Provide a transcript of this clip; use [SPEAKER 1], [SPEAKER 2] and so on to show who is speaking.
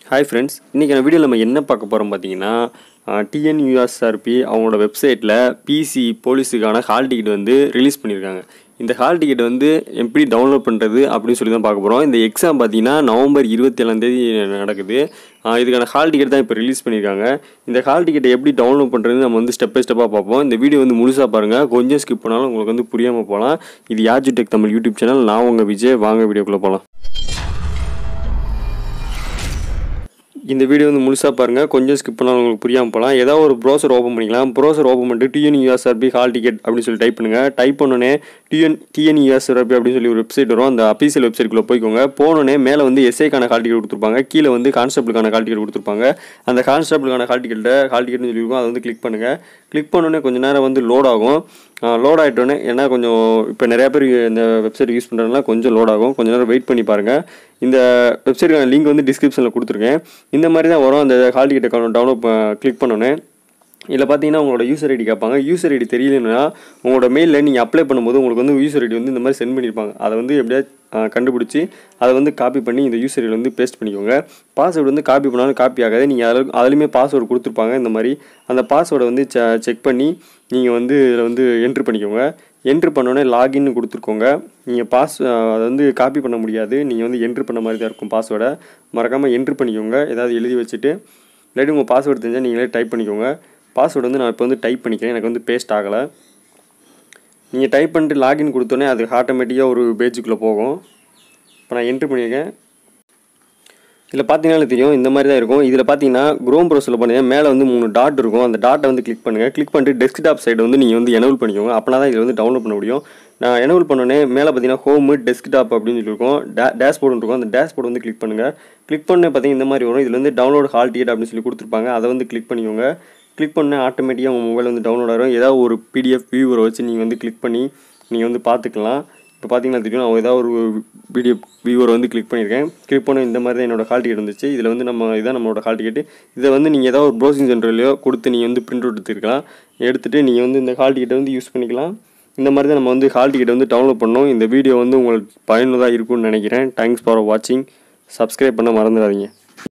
[SPEAKER 1] hi friends இன்றைக்கான வீடியோவில் நம்ம என்ன பார்க்க போகிறோம் பார்த்தீங்கன்னா டிஎன்யூஎஸ்ஆர்பி அவங்களோட வெப்சைட்டில் பிசி போலீஸுக்கான ஹால் டிக்கெட் வந்து ரிலீஸ் பண்ணியிருக்காங்க இந்த ஹால் டிக்கெட் வந்து எப்படி டவுன்லோட் பண்ணுறது அப்படின்னு சொல்லி தான் பார்க்க போகிறோம் இந்த எக்ஸாம் பார்த்தீங்கன்னா நவம்பர் இருபத்தேழாந்தேதி நடக்குது ஆஹ் இதுக்கான ஹால் டிக்கெட் தான் இப்போ ரிலீஸ் பண்ணியிருக்காங்க இந்த ஹால் டிக்கெட்டை எப்படி டவுன்லோட் பண்ணுறது நம்ம வந்து ஸ்டெப் பை ஸ்டெப்பாக பார்ப்போம் இந்த வீடியோ வந்து முழுசாக பாருங்கள் கொஞ்சம் ஸ்கிப் பண்ணாலும் உங்களுக்கு வந்து புரியாமல் போகலாம் இது Yaju tech Tamil YouTube channel நான் உங்கள் விஜய் வாங்க வீடியோக்குள்ளே போகலாம் இந்த வீடியோ வந்து முழுசாக பாருங்கள் கொஞ்சம் ஸ்கிப் பண்ணாலும் உங்களுக்கு புரியாமல் போகலாம் ஏதாவது ஒரு ப்ரௌசர் ஓப்பன் பண்ணிக்கலாம் ப்ரௌசர் ஓப்பன் பண்ணிட்டு டிஎன்யூஎஸ்ஆர்பி ஹால் டிக்கெட் அப்படின்னு சொல்லி டைப் பண்ணுங்கள் டைப் பண்ணோன்னே டிஎன் டிஎன்யூஎஸ்ஆர்பி அப்படின்னு சொல்லி ஒரு வெப்சைட் வரும் அந்த அஃபீஷியல் வெப்சைட்குள்ளே போய்க்கோங்க போனோடனே மேலே வந்து எஸ்ஐக்கான ஹால் டிக்கெட் கொடுத்துருப்பாங்க கீழே வந்து கான்ஸ்டபிளுக்கான ஹால் டிக்கெட் கொடுத்துருப்பாங்க அந்த கான்ஸ்டபிளுக்கான ஹால் டிக்கெட்டை ஹால் டிக்கெட்னு சொல்லியிருக்கோம் அதை வந்து கிளிக் பண்ணுங்கள் கிளிக் பண்ணோடனே கொஞ்சம் நேரம் வந்து லோட் ஆகும் லோட் ஆகிட்டோன்னே ஏன்னா கொஞ்சம் இப்போ நிறையா பேர் இந்த வெப்சைட் யூஸ் பண்ணுறதுனால கொஞ்சம் லோட் ஆகும் கொஞ்சம் நேரம் வெயிட் பண்ணி பாருங்கள் இந்த வெப்சைட்டுக்கான லிங்க் வந்து டிஸ்கிரிப்ஷனில் கொடுத்துருக்கேன் இந்த மாதிரி தான் வரும் அந்த hall ticket account download click பண்ணோன்னே இதில் பார்த்தீங்கன்னா உங்களோட யூசர் ஐடி கேட்பாங்க யூசர் ஐடி தெரியலன்னா உங்களோட மெயிலில் நீங்கள் அப்ளை பண்ணும்போது உங்களுக்கு வந்து யூசர் ஐடி வந்து இந்த மாதிரி சென்ட் பண்ணியிருப்பாங்க அதை வந்து எப்படியாவது கண்டுபிடிச்சி அதை வந்து காப்பி பண்ணி இந்த யூசர் ஐடியில் வந்து பேஸ்ட் பண்ணிக்கோங்க பாஸ்வேர்டு வந்து காப்பி பண்ணாலும் காப்பி ஆகாது நீங்கள் அதில் அதுலேயுமே பாஸ்வேர்டு கொடுத்துருப்பாங்க இந்த மாதிரி அந்த பாஸ்வேர்டை வந்து செக் பண்ணி நீங்கள் வந்து இதில் வந்து என்ட்ரு பண்ணிக்கோங்க என்ட்ரு பண்ணோன்னே லாகின்னு கொடுத்துருக்கோங்க நீங்கள் பாஸ் அதை வந்து காப்பி பண்ண முடியாது நீங்கள் வந்து என்ட்ரு பண்ண மாதிரி தான் இருக்கும் பாஸ்வேர்டை மறக்காமல் என்ட்ரு பண்ணிக்கோங்க ஏதாவது எழுதி வச்சுட்டு இல்லாட்டி உங்கள் பாஸ்வேர்டு தெரிஞ்சால் நீங்களே டைப் பண்ணிக்கோங்க பாஸ்வேர்டு வந்து நான் இப்போ வந்து டைப் பண்ணிக்கிறேன் எனக்கு வந்து பேஸ்ட் ஆகலை நீங்கள் டைப் பண்ணிட்டு லாகின் கொடுத்தோன்னே அது ஆட்டோமேட்டிக்காக ஒரு பேஜுக்குள்ளே போகும் இப்போ நான் என்ட்ரு பண்ணியிருக்கேன் இதில் பார்த்தீங்கன்னாலே தெரியும் இந்த மாதிரி தான் இருக்கும் இதில் பார்த்தீங்கன்னா குரோம் ப்ரௌசரில் பண்ணுங்கள் மேலே வந்து மூணு டாட் இருக்கும் அந்த டாட்டை வந்து கிளிக் பண்ணுங்கள் கிளிக் பண்ணிட்டு டெஸ்க்டாப் சைடு வந்து நீங்கள் வந்து எனபிள் பண்ணிக்கோங்க அப்போனா தான் இதில் வந்து டவுன்லோட் பண்ண முடியும் நான் எனபிள் பண்ணோன்னே மேலே பார்த்தீங்கன்னா ஹோமு டெஸ்க்டாப் அப்படின்னு சொல்லியிருக்கோம் டே டேஷ்போர்டு இருக்கும் அந்த டேஷ்போர்டு வந்து கிளிக் பண்ணுங்கள் கிளிக் பண்ண பார்த்தீங்கன்னா இந்த மாதிரி வரும் இதில் வந்து டவுன்லோட் ஹால் டிக்கெட் அப்படின்னு சொல்லி கொடுத்துருப்பாங்க அதை வந்து கிளிக் பண்ணிக்கோங்க கிளிக் பண்ண ஆட்டோமேட்டிக்காக உங்கள் மொபைல் வந்து டவுன்லோட் ஆகும் ஏதாவது ஒரு பிடிஎஃப் வியூவரை வச்சு நீங்கள் வந்து கிளிக் பண்ணி நீங்கள் வந்து பார்த்துக்கலாம் இப்போ பார்த்தீங்கன்னா தெரியும் நான் ஏதாவது ஒரு வீடியோ வியூவர் வந்து கிளிக் பண்ணியிருக்கேன் கிளிக் பண்ண இந்த மாதிரி தான் என்னோட ஹால் டிக்கெட் வந்துச்சு இதில் வந்து நம்ம இதான் நம்மளோட ஹால் டிக்கெட் இதை வந்து நீங்கள் ஏதாவது ஒரு ப்ரௌசிங் சென்டர்லையோ கொடுத்து நீங்கள் வந்து பிரிண்ட் அவுட் எடுத்துக்கலாம் எடுத்துகிட்டு நீங்கள் வந்து இந்த ஹால் டிக்கெட்டை வந்து யூஸ் பண்ணிக்கலாம் இந்த மாதிரி தான் நம்ம வந்து ஹால் டிக்கெட் வந்து டவுன்லோட் பண்ணோம் இந்த வீடியோ வந்து உங்களுக்கு பயனுள்ளதாக இருக்கும்னு நினைக்கிறேன் தேங்க்ஸ் ஃபார் வாட்சிங் சப்ஸ்கிரைப் பண்ண மறந்துடாதீங்க